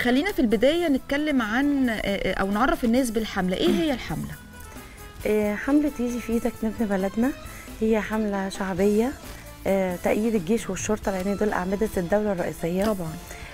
خلينا في البدايه نتكلم عن آه، آه، او نعرف الناس بالحمله ايه هي الحمله آه، حملة يجي في ايدك نبني بلدنا هي حملة شعبية آه، تأييد الجيش والشرطة لأن دول أعمدة الدولة الرئيسية طبعا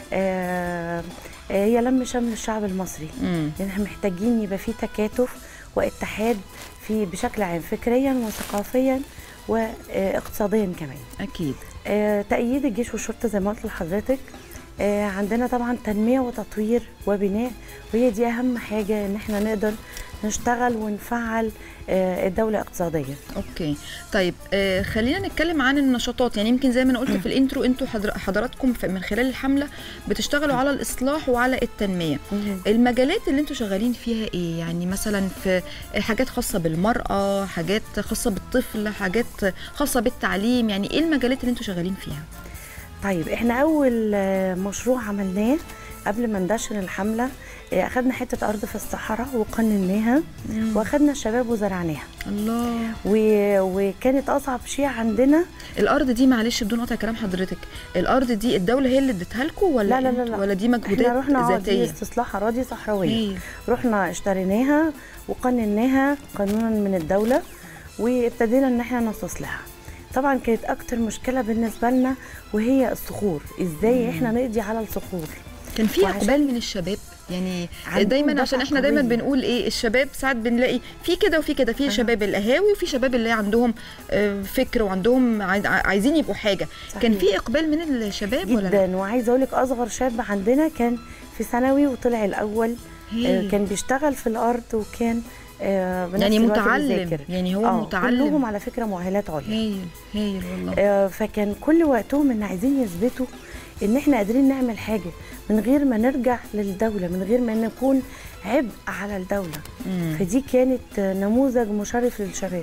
آه، آه، هي لم شمل الشعب المصري امم يعني احنا محتاجين يبقى في تكاتف واتحاد في بشكل عام فكريا وثقافيا واقتصاديا كمان اكيد آه، تأييد الجيش والشرطة زي ما قلت لحضرتك آه، عندنا طبعا تنمية وتطوير وبناء وهي دي أهم حاجة إن احنا نقدر نشتغل ونفعل آه، الدولة اقتصاديا اوكي طيب آه خلينا نتكلم عن النشاطات يعني يمكن زي ما انا قلت في الانترو انتوا حضر- حضراتكم في- من خلال الحمله بتشتغلوا على الاصلاح وعلى التنميه المجالات اللي انتوا شغالين فيها ايه يعني مثلا في حاجات خاصه بالمراه حاجات خاصه بالطفل حاجات خاصه بالتعليم يعني ايه المجالات اللي انتوا شغالين فيها طيب احنا أول آه، مشروع عملناه قبل ما ندشن الحملة آه، أخدنا حتة أرض في الصحراء وقنناها وأخدنا الشباب وزرعناها الله و- وكانت أصعب شيء عندنا الارض دي معلش بدون قطع كلام حضرتك الارض دي الدوله هي اللي اديتها لكم ولا لا لا لا انتوا- لا. ولا دي احنا مجهودات رحنا اه دي ذاتيه استصلاح أراضي صحراوية هي. رحنا اشتريناها وقنناها قانونا من الدولة وابتدينا ان احنا نستصلحها طبعا كانت اكتر مشكلة بالنسبة لنا وهي الصخور ازاي احنا نقضي على الصخور كان في وعشان- اقبال من الشباب يعني عندهم دايما عشان دفعة احنا دايما قوية. بنقول ايه الشباب ساعات بنلاقي في كده وفي كده في شباب القهاوي وفي شباب اللي عندهم آه، فكر وعندهم عاي- عايزين يبقوا حاجه كان صحيح. في اقبال من الشباب ولا لا جدا وعايزه اقول لك اصغر شاب عندنا كان في ثانوي وطلع الاول هي. آه، كان بيشتغل في الارض وكان آه، بنفس يعني الوقت متعلم بيذاكر. يعني هو آه، متعلم كلهم على فكره مؤهلات عليا هايل هايل والله آه، فكان كل وقتهم ان عايزين يثبتوا ان احنا قادرين نعمل حاجه من غير ما نرجع للدوله من غير ما نكون عبء على الدوله مم. فدي كانت آه، نموذج مشرف للشباب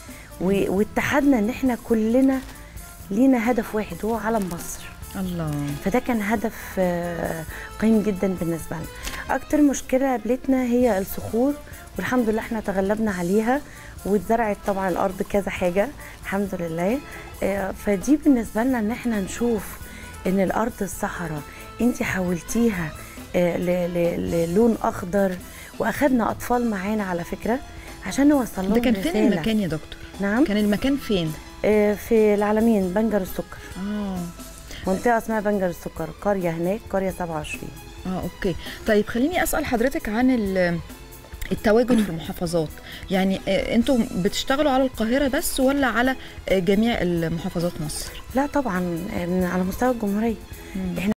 و- واتحدنا ان احنا كلنا لينا هدف واحد هو علم مصر الله فده كان هدف آه، قيم جدا بالنسبه لنا اكتر مشكله قابلتنا هي الصخور والحمد لله احنا تغلبنا عليها واتزرعت طبعا الارض كذا حاجه الحمد لله آه، فدي بالنسبه لنا ان احنا نشوف ان الارض الصحراء انت حولتيها آه، ل- ل- للون اخضر واخدنا اطفال معانا على فكره عشان نوصل لهم ده كان فين رسالة. المكان يا دكتور نعم كان المكان فين آه، في العالمين بنجر السكر اه منطقه اسمها بنجر السكر قريه هناك قريه 27 اه اوكي طيب خليني اسال حضرتك عن ال- التواجد في المحافظات يعني آه، انتوا بتشتغلوا على القاهره بس ولا على آه، جميع المحافظات مصر لا طبعا من على مستوى الجمهوريه مم. احنا